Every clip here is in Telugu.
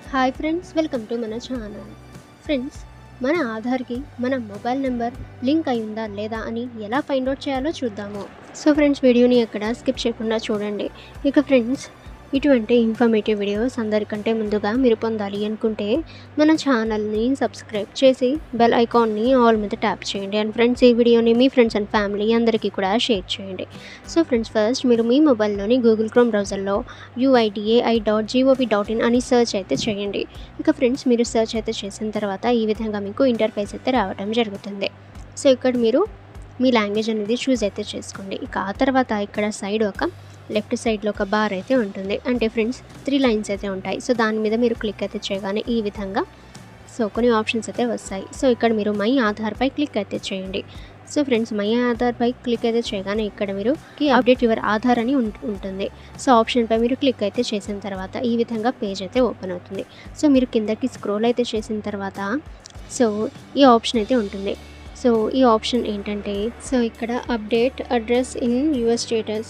హాయ్ ఫ్రెండ్స్ వెల్కమ్ టు మన ఛానల్ ఫ్రెండ్స్ మన ఆధార్కి మన మొబైల్ నెంబర్ లింక్ అయి ఉందా లేదా అని ఎలా ఫైండ్ అవుట్ చేయాలో చూద్దాము సో ఫ్రెండ్స్ వీడియోని ఎక్కడ స్కిప్ చేయకుండా చూడండి ఇక ఫ్రెండ్స్ ఇటువంటి ఇన్ఫర్మేటివ్ వీడియోస్ అందరికంటే ముందుగా మీరు పొందాలి అనుకుంటే మన ఛానల్ని సబ్స్క్రైబ్ చేసి బెల్ ఐకాన్ని ఆల్ మీద ట్యాప్ చేయండి అండ్ ఫ్రెండ్స్ ఈ వీడియోని మీ ఫ్రెండ్స్ అండ్ ఫ్యామిలీ అందరికీ కూడా షేర్ చేయండి సో ఫ్రెండ్స్ ఫస్ట్ మీరు మీ మొబైల్లోని గూగుల్ క్రోమ్ బ్రౌజర్లో UIDAI dot G O V dot in అని సెర్చ్ అయితే చేయండి ఇక ఫ్రెండ్స్ మీరు సెర్చ్ అయితే చేసిన తర్వాత ఈ విధంగా మీకు ఇంటర్ఫేస్ అయితే రావడం జరుగుతుంది సో ఇక్కడ మీరు మీ లాంగ్వేజ్ అనేది చూస్ అయితే చేసుకోండి ఇక ఆ తర్వాత ఇక్కడ సైడ్ ఒక లెఫ్ట్ సైడ్లో ఒక బార్ అయితే ఉంటుంది అంటే ఫ్రెండ్స్ త్రీ లైన్స్ అయితే ఉంటాయి సో దాని మీద మీరు క్లిక్ అయితే చేయగానే ఈ విధంగా సో కొన్ని ఆప్షన్స్ అయితే వస్తాయి సో ఇక్కడ మీరు మై ఆధార్పై క్లిక్ అయితే చేయండి సో ఫ్రెండ్స్ మై ఆధార్పై క్లిక్ అయితే చేయగానే ఇక్కడ మీరు అప్డేట్ యువర్ ఆధార్ అని ఉం- ఉంటుంది సో ఆప్షన్పై మీరు క్లిక్ అయితే చేసిన తర్వాత ఈ విధంగా పేజ్ అయితే ఓపెన్ అవుతుంది సో మీరు కిందకి స్క్రోల్ అయితే చేసిన తర్వాత సో ఈ ఆప్షన్ అయితే ఉంటుంది సో ఈ ఆప్షన్ ఏంటంటే సో ఇక్కడ update address in your status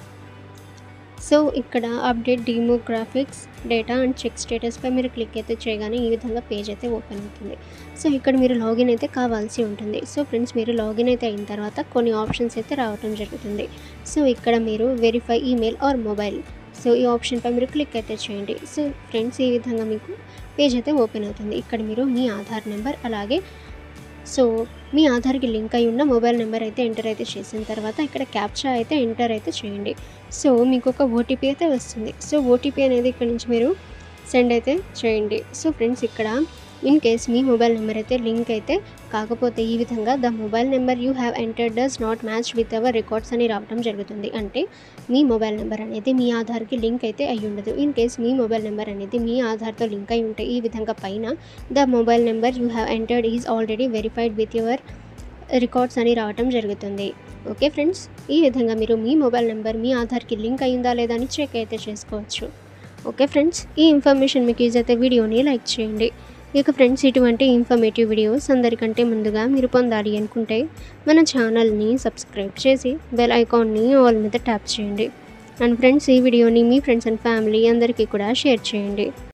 so ఇక్కడ update demographics data and check స్టేటస్పై మీరు క్లిక్ అయితే చేయగానే ఈ విధంగా పేజ్ అయితే ఓపెన్ అవుతుంది సో ఇక్కడ మీరు లాగిన్ అయితే కావాల్సి ఉంటుంది సో ఫ్రెండ్స్ మీరు లాగిన్ అయితే అయిన తర్వాత కొన్ని ఆప్షన్స్ అయితే రావడం జరుగుతుంది సో ఇక్కడ మీరు verify email or mobile so ఈ ఆప్షన్పై మీరు క్లిక్ అయితే చేయండి సో ఫ్రెండ్స్ ఈ విధంగా మీకు పేజ్ అయితే ఓపెన్ అవుతుంది ఇక్కడ మీరు మీ ఆధార్ నెంబర్ అలాగే సో మీ ఆధార్కి లింక్ అయి ఉన్న మొబైల్ నెంబర్ అయితే ఎంటర్ అయితే చేసిన తర్వాత ఇక్కడ క్యాప్చా అయితే ఎంటర్ అయితే చేయండి సో మీకు ఒక ఓటీపీ అయితే వస్తుంది సో ఓటీపీ అనేది ఇక్కడ నుంచి మీరు సెండ్ అయితే చేయండి సో ఫ్రెండ్స్ ఇక్కడ ఇన్ కేస్ మీ మొబైల్ నెంబర్ అయితే లింక్ అయితే కాకపోతే ఈ విధంగా the mobile number you have entered does not match with our records అని రావడం జరుగుతుంది అంటే మీ మొబైల్ నెంబర్ అనేది మీ ఆధార్కి లింక్ అయితే అయి ఉండదు ఇన్ కేస్ మీ మొబైల్ నెంబర్ అనేది మీ ఆధార్తో లింక్ అయి ఉంటే ఈ విధంగా పైన the mobile number you have entered is already verified with your records అని రావడం జరుగుతుంది ఓకే ఫ్రెండ్స్ ఈ విధంగా మీరు మీ మొబైల్ నెంబర్ మీ ఆధార్కి లింక్ అయిందా లేదా అని చెక్ అయితే చేసుకోవచ్చు ఓకే ఫ్రెండ్స్ ఈ ఇన్ఫర్మేషన్ మీకు యూజ్ అయితే వీడియోని లైక్ చేయండి ఇక ఫ్రెండ్స్ ఇటువంటి ఇన్ఫర్మేటివ్ వీడియోస్ అందరికంటే ముందుగా మీరు పొందాలి అనుకుంటే మన ఛానల్ని సబ్స్క్రైబ్ చేసి బెల్ ఐకాన్ని ఆల్ మీద ట్యాప్ చేయండి అండ్ ఫ్రెండ్స్ ఈ వీడియోని మీ ఫ్రెండ్స్ అండ్ ఫ్యామిలీ అందరికీ కూడా షేర్ చేయండి